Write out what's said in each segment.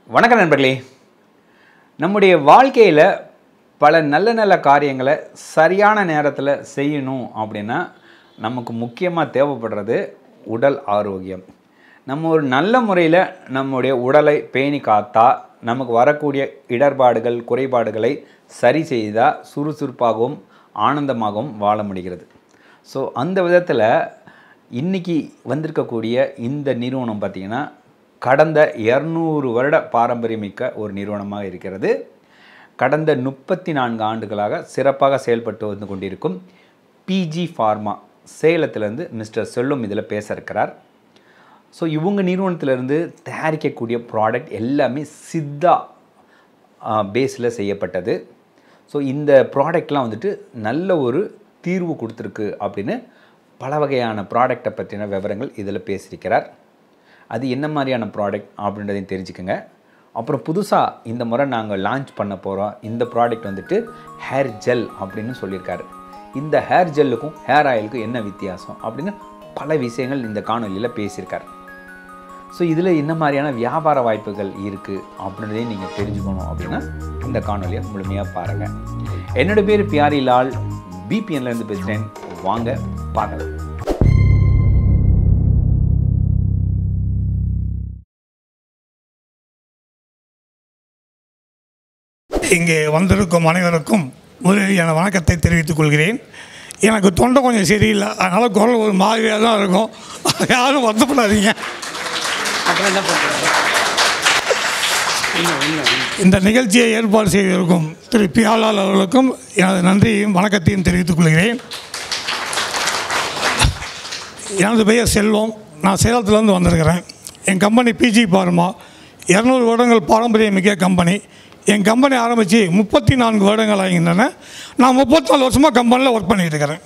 வணக்கம் நண்பர்களே நம்முடைய வாழ்க்கையில் பல நல்ல நல்ல காரியங்களை சரியான நேரத்தில் செய்யணும் அப்படின்னா நமக்கு முக்கியமாக தேவைப்படுறது உடல் ஆரோக்கியம் நம்ம ஒரு நல்ல முறையில் நம்முடைய உடலை பேணி காத்தா நமக்கு வரக்கூடிய இடர்பாடுகள் குறைபாடுகளை சரி செய்தால் சுறுசுறுப்பாகவும் ஆனந்தமாகவும் வாழ முடிகிறது ஸோ அந்த விதத்தில் இன்னைக்கு வந்திருக்கக்கூடிய இந்த நிறுவனம் பார்த்திங்கன்னா கடந்த இரநூறு வருட பாரம்பரியமிக்க ஒரு நிறுவனமாக இருக்கிறது கடந்த முப்பத்தி நான்கு ஆண்டுகளாக சிறப்பாக செயல்பட்டு வந்து கொண்டிருக்கும் பிஜி ஃபார்மா சேலத்திலேருந்து மிஸ்டர் செல்லும் இதில் பேச இருக்கிறார் ஸோ இவங்க நிறுவனத்திலேருந்து தயாரிக்கக்கூடிய ப்ராடக்ட் எல்லாமே சித்தா பேஸில் செய்யப்பட்டது ஸோ இந்த ப்ராடக்ட்லாம் வந்துட்டு நல்ல ஒரு தீர்வு கொடுத்துருக்கு அப்படின்னு பல வகையான ப்ராடக்டை பற்றின விவரங்கள் இதில் பேசியிருக்கிறார் அது என்ன மாதிரியான ப்ராடக்ட் அப்படின்றதையும் தெரிஞ்சுக்கோங்க அப்புறம் புதுசாக இந்த முறை நாங்கள் லான்ச் பண்ண போகிறோம் இந்த ப்ராடக்ட் வந்துட்டு ஹேர் ஜெல் அப்படின்னு சொல்லியிருக்காரு இந்த ஹேர் ஜெல்லுக்கும் ஹேர் ஆயிலுக்கும் என்ன வித்தியாசம் அப்படின்னு பல விஷயங்கள் இந்த காணொலியில் பேசியிருக்காரு ஸோ இதில் என்ன மாதிரியான வியாபார வாய்ப்புகள் இருக்குது அப்படின்றதையும் நீங்கள் தெரிஞ்சுக்கணும் அப்படின்னா இந்த காணொலியை முழுமையாக பாருங்கள் என்னோட பேர் பியாரி லால் பிபிஎன்லேருந்து பேசுகிறேன் வாங்க பார்க்கலாம் இங்கே வந்திருக்கும் அனைவருக்கும் முதலில் என வணக்கத்தை தெரிவித்துக் கொள்கிறேன் எனக்கு தொண்டை கொஞ்சம் சரியில்லை அதனால் குரல் ஒரு மாதிரியாக தான் இருக்கும் யாரும் வருத்தப்படாதீங்க அப்புறம் என்ன பண்ணுறது இந்த நிகழ்ச்சியை ஏற்பாடு செய்திருக்கும் திரு பியாலால் அவர்களுக்கும் எனது நன்றியையும் வணக்கத்தையும் தெரிவித்துக் கொள்கிறேன் எனது பெயர் செல்வம் நான் சேலத்துலேருந்து வந்திருக்கிறேன் என் கம்பெனி பிஜி பார்மா இரநூறு வருடங்கள் பாரம்பரிய மிக்க கம்பெனி என் கம்பெனி ஆரம்பித்து முப்பத்தி நான்கு வருடங்கள் ஆகின்றன நான் முப்பத்தி நாலு வருஷமாக கம்பெனியில் ஒர்க் பண்ணிட்டு இருக்கிறேன்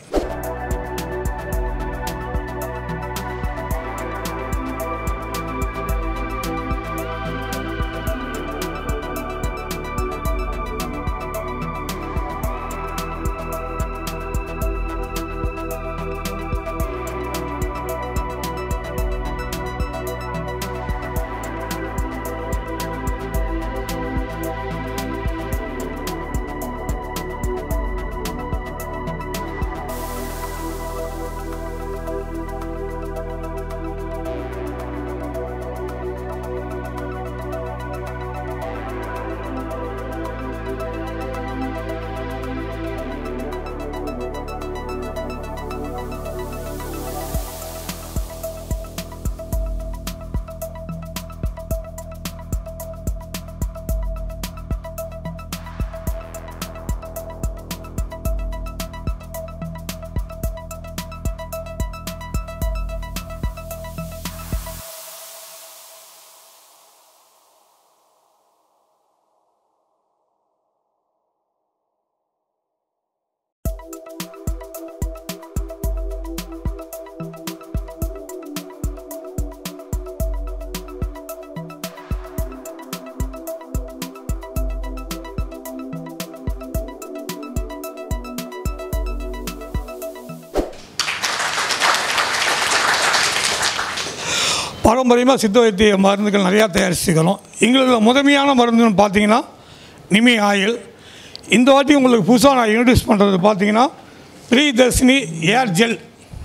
பாரம்பரியமாக சித்த வைத்திய மருந்துகள் நிறையா தயாரிச்சுக்கிறோம் எங்களுக்கு முதன்மையான மருந்துன்னு பார்த்தீங்கன்னா நிமி ஆயில் இந்த வாட்டி உங்களுக்கு புதுசாக நான் இன்ட்ரடியூஸ் பண்ணுறது பார்த்தீங்கன்னா பிரியதர்ஷினி ஏர் ஜெல்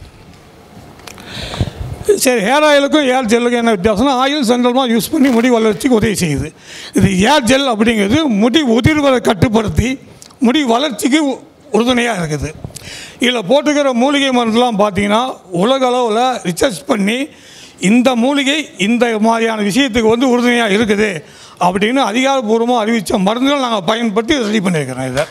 சரி ஹேர் ஆயிலுக்கும் ஏர் ஜெல்லுக்கும் என்ன வித்தியாசம்னா ஆயில் சென்ட்ரலாக யூஸ் பண்ணி முடி வளர்ச்சிக்கு உதவி செய்யுது இது ஏர் ஜெல் அப்படிங்கிறது முடி உதிர்வதை கட்டுப்படுத்தி முடி வளர்ச்சிக்கு உ- உறுதுணையாக இருக்குது இதில் போட்டுக்கிற மூலிகை மருந்துலாம் பார்த்தீங்கன்னா உலக அளவில் ரிசர்ச் பண்ணி இந்த மூலிகை இந்த மாதிரியான விஷயத்துக்கு வந்து உறுதுணையாக இருக்குது அப்படின்னு அதிகாரப்பூர்வமாக அறிவித்த மருந்துகள் நாங்கள் பயன்படுத்தி ரெடி பண்ணியிருக்கிறோம் இதை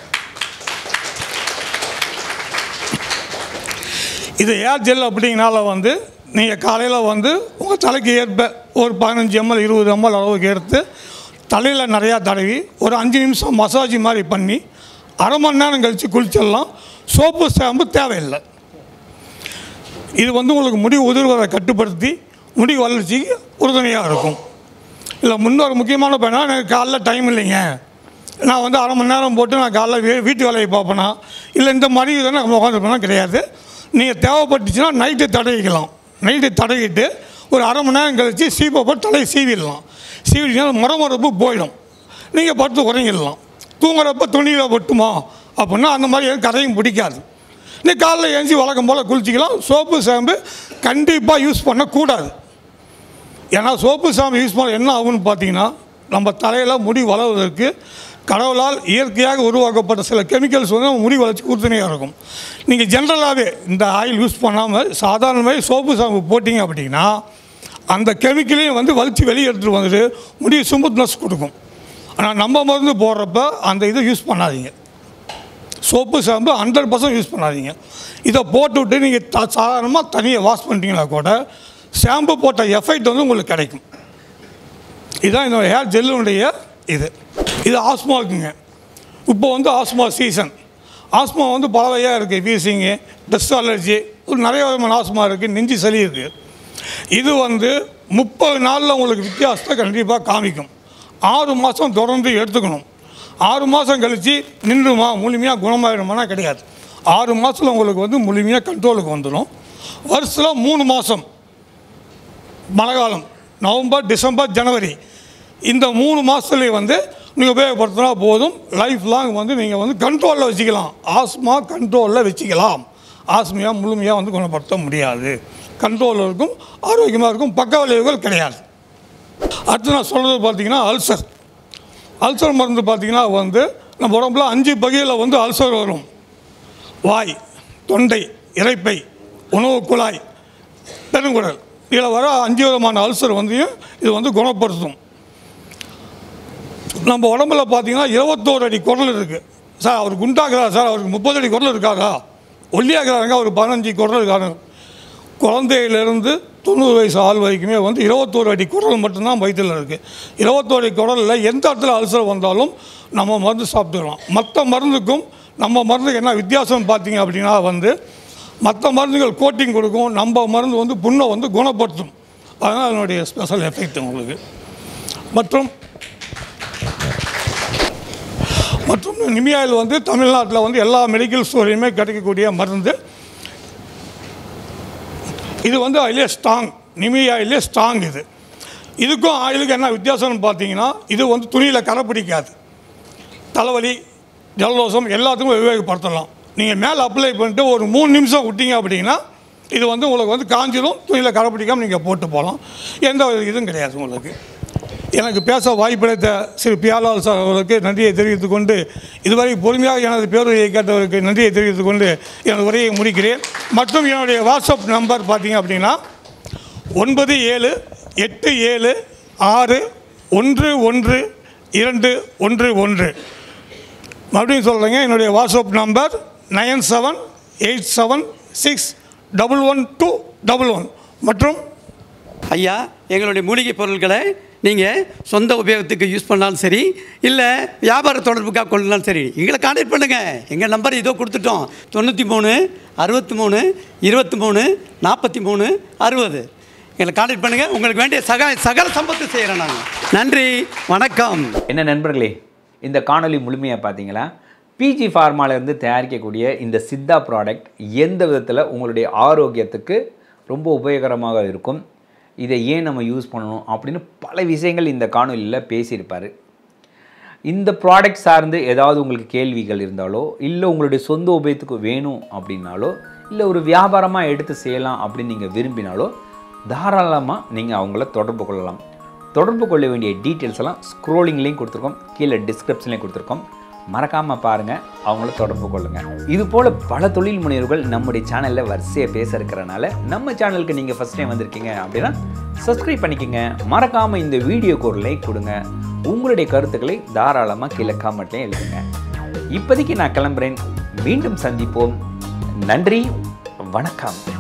இது ஏர் ஜெல் அப்படிங்கனால வந்து நீங்கள் காலையில் வந்து உங்கள் தலைக்கு ஏற்ப ஒரு பதினஞ்சு எம்எல் இருபது எம்எல் அளவுக்கு எடுத்து தலையில் நிறையா தடவி ஒரு அஞ்சு நிமிஷம் மசாஜ் மாதிரி பண்ணி அரை மணி நேரம் கழித்து குளிச்சிடலாம் சோப்பு ஷாம்பு தேவையில்லை இது வந்து உங்களுக்கு முடி உதிர்வதை கட்டுப்படுத்தி முடி வளர்ச்சிக்கு உறுதுணையாக இருக்கும் இல்லை முன்னொரு முக்கியமான பயணம் எனக்கு காலைல டைம் இல்லைங்க நான் வந்து அரை மணி நேரம் போட்டு நான் காலைல வீ வீட்டு வேலையை பார்ப்பேனா இல்லை இந்த மாதிரி தானே நம்ம உட்காந்துருப்பேனா கிடையாது நீங்கள் தேவைப்பட்டுச்சுன்னா நைட்டு தடவிக்கலாம் நைட்டு தடவிட்டு ஒரு அரை மணி நேரம் கழித்து சீப்பை போட்டு தலையை சீவிடலாம் சீவிட்டீங்கன்னா மரமரப்பு போயிடும் நீங்கள் படுத்து உறங்கிடலாம் தூங்குறப்ப துணியில் ஒட்டுமா அப்படின்னா அந்த மாதிரி எதுவும் கரையும் பிடிக்காது நீ காலைல எழுந்தி வழக்கம் போல் குளிச்சிக்கலாம் சோப்பு ஷாம்பு கண்டிப்பாக யூஸ் பண்ணக்கூடாது ஏன்னா சோப்பு ஷாம்பு யூஸ் பண்ண என்ன ஆகும்னு பார்த்தீங்கன்னா நம்ம தலையில் முடி வளர்வதற்கு கடவுளால் இயற்கையாக உருவாக்கப்பட்ட சில கெமிக்கல்ஸ் வந்து நம்ம முடி வளர்ச்சி உறுதுணையாக இருக்கும் நீங்கள் ஜென்ரலாகவே இந்த ஆயில் யூஸ் பண்ணாமல் சாதாரணமாகவே சோப்பு ஷாம்பு போட்டிங்க அப்படின்னா அந்த கெமிக்கலையும் வந்து வலிச்சு வெளியே எடுத்துகிட்டு வந்துட்டு முடி சுமுத்னஸ் கொடுக்கும் ஆனால் நம்ம மருந்து போடுறப்ப அந்த இதை யூஸ் பண்ணாதீங்க soap shampoo hundred percent use பண்ணாதீங்க இதை போட்டுவிட்டு நீங்கள் த சாதாரணமாக தனியாக வாஷ் பண்ணிட்டீங்கன்னா கூட ஷாம்பு போட்ட எஃபெக்ட் வந்து உங்களுக்கு கிடைக்கும் இதுதான் என்னோட ஹேர் ஜெல்லுடைய இது இது ஆஸ்மா இருக்குங்க இப்போ வந்து ஆஸ்மா சீசன் ஆஸ்மா வந்து பல வகையாக இருக்குது வீசிங்கு டஸ்ட் அலர்ஜி ஒரு நிறைய விதமான ஆஸ்மா இருக்குது நெஞ்சு சளி இருக்குது இது வந்து முப்பது நாளில் உங்களுக்கு வித்தியாசத்தை கண்டிப்பாக காமிக்கும் ஆறு மாதம் தொடர்ந்து எடுத்துக்கணும் ஆறு மாதம் கழித்து நின்றுமா முழுமையாக குணமாயிடுமானா கிடையாது ஆறு மாதத்தில் உங்களுக்கு வந்து முழுமையாக கண்ட்ரோலுக்கு வந்துடும் வருஷத்தில் மூணு மாதம் மழை காலம் நவம்பர் டிசம்பர் ஜனவரி இந்த மூணு மாதத்துலேயே வந்து நீங்கள் உபயோகப்படுத்தினா போதும் லைஃப் லாங் வந்து நீங்கள் வந்து கண்ட்ரோலில் வச்சுக்கலாம் ஆஸ்மா கண்ட்ரோலில் வச்சுக்கலாம் ஆஸ்மையாக முழுமையாக வந்து குணப்படுத்த முடியாது கண்ட்ரோலில் இருக்கும் ஆரோக்கியமாக இருக்கும் பக்க விளைவுகள் கிடையாது அடுத்து நான் சொல்கிறது பார்த்தீங்கன்னா அல்சர் அல்சர் மருந்து பார்த்தீங்கன்னா வந்து நம்ம உடம்புல அஞ்சு பகுதியில் வந்து அல்சர் வரும் வாய் தொண்டை இரைப்பை உணவு குழாய் பெருங்குடல் இதில் வர அஞ்சு விதமான அல்சர் வந்து இது வந்து குணப்படுத்தும் நம்ம உடம்புல பார்த்தீங்கன்னா இருபத்தோரு அடி குரல் இருக்குது சார் அவர் குண்டாகிறார் சார் அவருக்கு முப்பது அடி குரல் இருக்காரா ஒல்லியாகிறாருங்க அவர் பதினஞ்சு குரல் இருக்காரு குழந்தையிலேருந்து தொண்ணூறு வயசு ஆள் வரைக்குமே வந்து இருபத்தோரு அடி குரல் மட்டும்தான் வயிற்றில் இருக்குது இருபத்தோரு அடி குரலில் எந்த இடத்துல அல்சர் வந்தாலும் நம்ம மருந்து சாப்பிட்டுக்கலாம் மற்ற மருந்துக்கும் நம்ம மருந்துக்கு என்ன வித்தியாசம் பார்த்தீங்க அப்படின்னா வந்து மற்ற மருந்துகள் கோட்டிங் கொடுக்கும் நம்ம மருந்து வந்து புண்ணை வந்து குணப்படுத்தும் அதனால் அதனுடைய ஸ்பெஷல் எஃபெக்ட் உங்களுக்கு மற்றும் மற்றும் நிமியாயில் வந்து தமிழ்நாட்டில் வந்து எல்லா மெடிக்கல் ஸ்டோர்லையுமே கிடைக்கக்கூடிய மருந்து இது வந்து அதிலே ஸ்ட்ராங் நிமி ஆயிலே ஸ்ட்ராங் இது இதுக்கும் ஆயிலுக்கும் என்ன வித்தியாசம்னு பார்த்தீங்கன்னா இது வந்து துணியில் கரை பிடிக்காது தலைவலி ஜலதோஷம் எல்லாத்துக்கும் உபயோகப்படுத்தலாம் நீங்கள் மேலே அப்ளை பண்ணிட்டு ஒரு மூணு நிமிஷம் விட்டீங்க அப்படின்னா இது வந்து உங்களுக்கு வந்து காஞ்சிடும் துணியில் கரை பிடிக்காமல் நீங்கள் போட்டு போகலாம் எந்த ஒரு இதுவும் கிடையாது உங்களுக்கு எனக்கு பேச வாய்ப்பளித்த திரு பியாலால் சார் அவர்களுக்கு நன்றியை தெரிவித்துக் கொண்டு இதுவரை பொறுமையாக எனது பேருரையை கேட்டவருக்கு நன்றியை தெரிவித்துக் கொண்டு எனது உரையை முடிக்கிறேன் மற்றும் என்னுடைய வாட்ஸ்அப் நம்பர் பார்த்தீங்க அப்படின்னா ஒன்பது ஏழு எட்டு ஏழு ஆறு ஒன்று ஒன்று இரண்டு ஒன்று ஒன்று மறுபடியும் சொல்கிறேங்க என்னுடைய WhatsApp number nine seven eight seven six double one two double one மற்றும் ஐயா எங்களுடைய மூலிகை பொருட்களை நீங்கள் சொந்த உபயோகத்துக்கு யூஸ் பண்ணாலும் சரி இல்லை வியாபார தொடர்புக்காக கொள்ளலாம் சரி எங்களை கான்டாக்ட் பண்ணுங்கள் எங்கள் நம்பர் இதோ கொடுத்துட்டோம் தொண்ணூற்றி மூணு அறுபத்தி மூணு இருபத்தி மூணு நாற்பத்தி மூணு அறுபது எங்களை கான்டாக்ட் பண்ணுங்கள் உங்களுக்கு வேண்டிய சக சகல சம்பத்து செய்கிறேன் நாங்கள் நன்றி வணக்கம் என்ன நண்பர்களே இந்த காணொளி முழுமையாக பார்த்தீங்களா பிஜி ஃபார்மாலேருந்து தயாரிக்கக்கூடிய இந்த சித்தா ப்ராடக்ட் எந்த விதத்தில் உங்களுடைய ஆரோக்கியத்துக்கு ரொம்ப உபயோகரமாக இருக்கும் இதை ஏன் நம்ம யூஸ் பண்ணணும் அப்படின்னு பல விஷயங்கள் இந்த காணொலியில் பேசியிருப்பார் இந்த ப்ராடக்ட் சார்ந்து ஏதாவது உங்களுக்கு கேள்விகள் இருந்தாலோ இல்லை உங்களுடைய சொந்த உபயோகத்துக்கு வேணும் அப்படின்னாலோ இல்லை ஒரு வியாபாரமாக எடுத்து செய்யலாம் அப்படின்னு நீங்கள் விரும்பினாலோ தாராளமாக நீங்கள் அவங்கள தொடர்பு கொள்ளலாம் தொடர்பு கொள்ள வேண்டிய டீட்டெயில்ஸ் எல்லாம் ஸ்க்ரோலிங்லேயும் கொடுத்துருக்கோம் கீழே டிஸ்கிரிப்ஷன்லேயும் கொடுத்துருக்கோம் மறக்காமல் பாருங்கள் அவங்கள தொடர்பு கொள்ளுங்கள் இது போல் பல தொழில் முனைவர்கள் நம்முடைய சேனலில் வரிசையாக பேச இருக்கிறனால நம்ம சேனலுக்கு நீங்கள் ஃபஸ்ட் டைம் வந்திருக்கீங்க அப்படின்னா சப்ஸ்கிரைப் பண்ணிக்கோங்க மறக்காமல் இந்த வீடியோக்கு ஒரு லைக் கொடுங்க உங்களுடைய கருத்துக்களை தாராளமாக கீழே காமெண்ட்லேயும் எழுதுங்க இப்போதைக்கு நான் கிளம்புறேன் மீண்டும் சந்திப்போம் நன்றி வணக்கம்